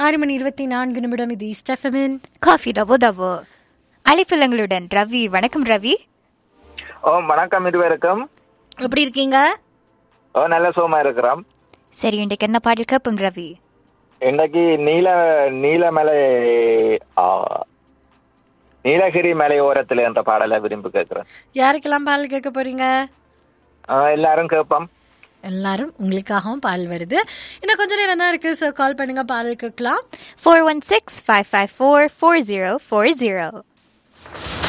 ஆறு மணி இருபத்தி நான்கு நிமிடம் இது ஸ்டெஃபமின் காஃபி டபோ டபோ அழைப்பிலங்களுடன் ரவி வணக்கம் ரவி ஓ வணக்கம் இருவருக்கும் எப்படி இருக்கீங்க ஓ நல்ல சுகமா இருக்கிறோம் சரி இன்றைக்கு என்ன பாடல் கேட்போம் ரவி இன்னைக்கு நீல நீலமலை ஆ, நீலகிரி மலை ஓரத்தில் என்ற பாடலை விரும்பி கேட்கிறேன் யாருக்கெல்லாம் பால் கேட்க போறீங்க ஆ, எல்லாரும் கேட்போம் எல்லாரும் உங்களுக்காகவும் பால் வருது இன்னும் கொஞ்ச நேரம் தான் இருக்கு ஸோ கால் பண்ணுங்க பால் கேட்கலாம் four one six five five four four zero four zero